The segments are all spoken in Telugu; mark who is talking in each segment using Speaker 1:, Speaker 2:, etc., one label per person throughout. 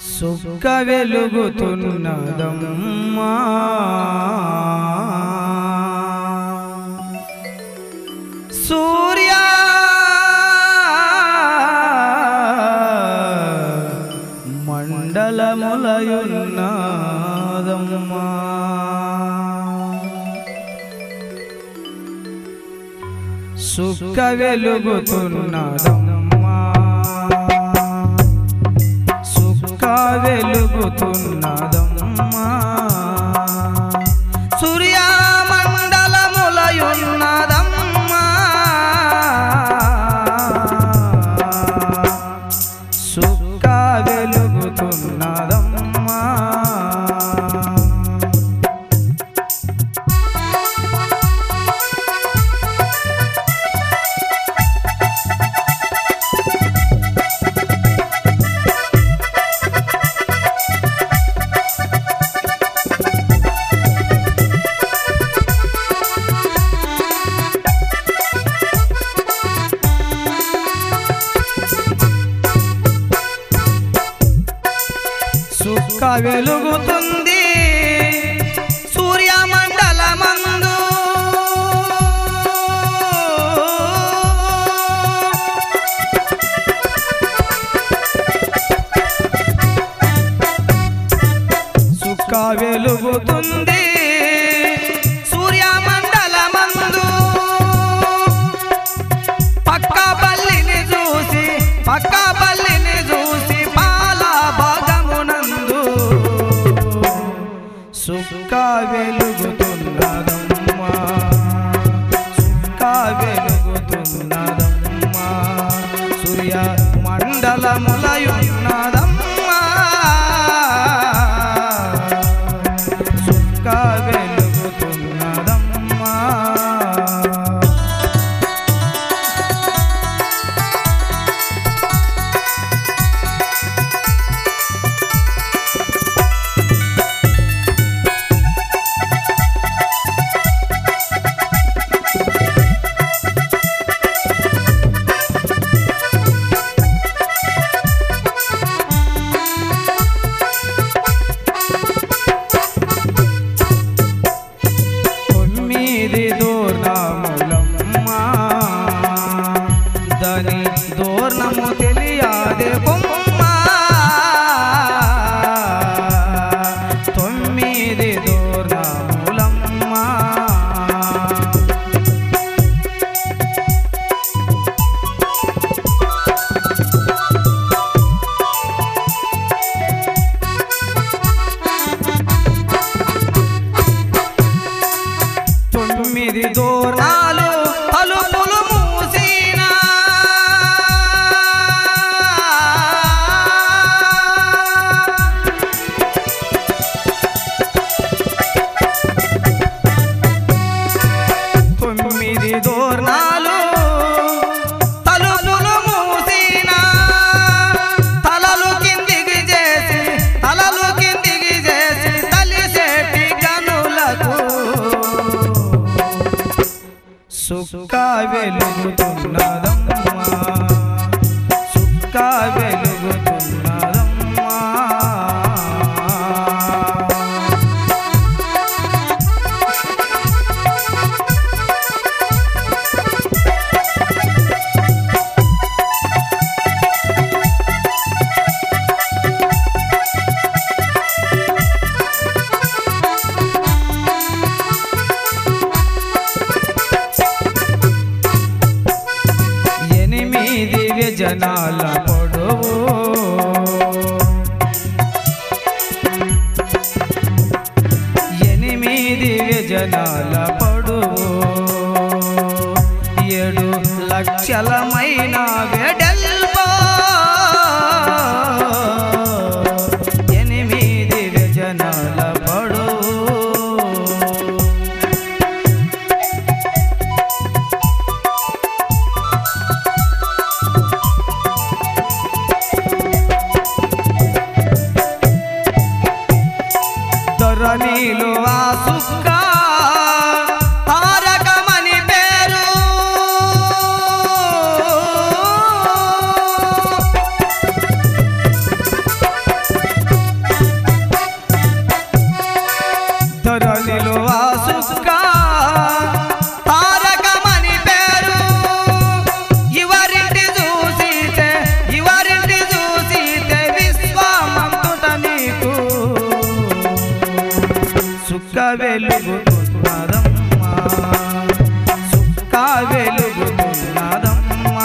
Speaker 1: సుక్క వెలుగుతున్నదమ్మా సూర్య మండలములయున్నదమ్మా సుక్క వెలుగుతున్నదమ్మా సుక్క వెలుగుతున్నదమ్మా సూర్యమండలములయున్నదమ్మా సుక్క వెలుగుతున్నదమ్మా సుక్క వెలుగుతుంది సూర్యమండలమందు సుక్క వెలుగుతుంది సూర్యమండలమందు పక్క బల్లిని చూసి పక్క బల్లిని చూసి పాల భాగమునందు సుక్క వెలుగుతున్నదమ్మా సుక్క వెలుగుతున్నదమ్మా సూర్య మండలములయున్నదమ్మా సుక్క వెలుగుతున్నదమ్మా తొమ్మిది దూర్ణములమ్మా దాని దూర్ణము తెలియాదే కొమ్మా తొమ్మిది దూర్ణములమ్మా తొమ్మిది దూర్ణాలు తలుపులు మూసినా తొమ్మిది దూర్ణాలు తలుపులు మూసినా తలలు కిందికి చేసి తలలు కిందికి చేసి తలిసేటి కనులకు సుక్క వెలుగుతున్నదమ్మా సుక్క వెలుగుతున్నదమ్మా ఎనిమిది వ్యజనాల పొడవు ఎనిమిది వ్యజనాల పొడవు ఏడు లక్షలమైన వెడల్పో ఎనిమిది వ్యజనాల పొడవు ధరణిలో ఆ సుక్క తారకమని పేరు వెలుగుతున్నదమ్మా సుక్క వెలుగుతున్నదమ్మా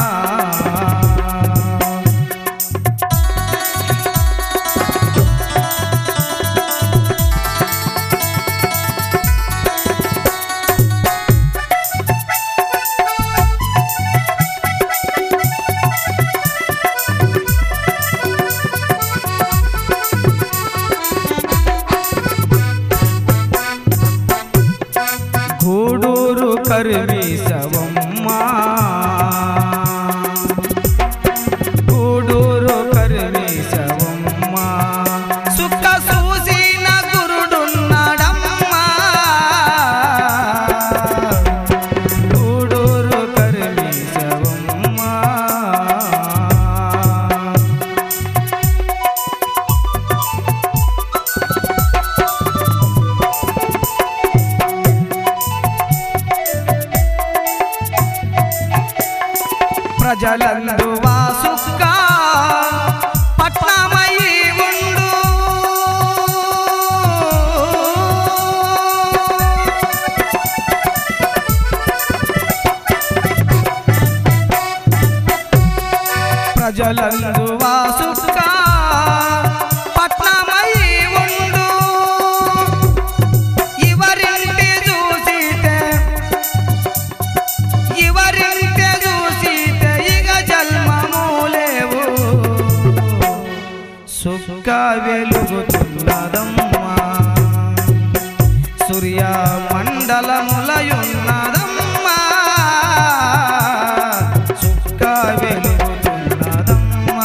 Speaker 1: గూడూరు కరివీసవమ్మా గూడూరు కరివీసవమ్మా సుక్క సూసిన గురుడున్నాడమ్మా గూడూరు కరివీసవమ్మా ప్రజలందు వాసుక్క పట్నమై ఉండు ప్రజలందు వాసుక్క పట్నమై ఉండు ఇవరింటి చూసితే ಇವರಿಂತೆ చూసితే ఇక జన్మము లేవు సుక్క వెలుగుతున్నదమ్మా సూర్య మండలములయున్నదమ్మా సుక్క వెలుగుతున్నదమ్మా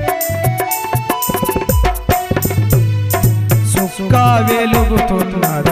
Speaker 1: సుక్క వెలుగుతున్నదమ్మా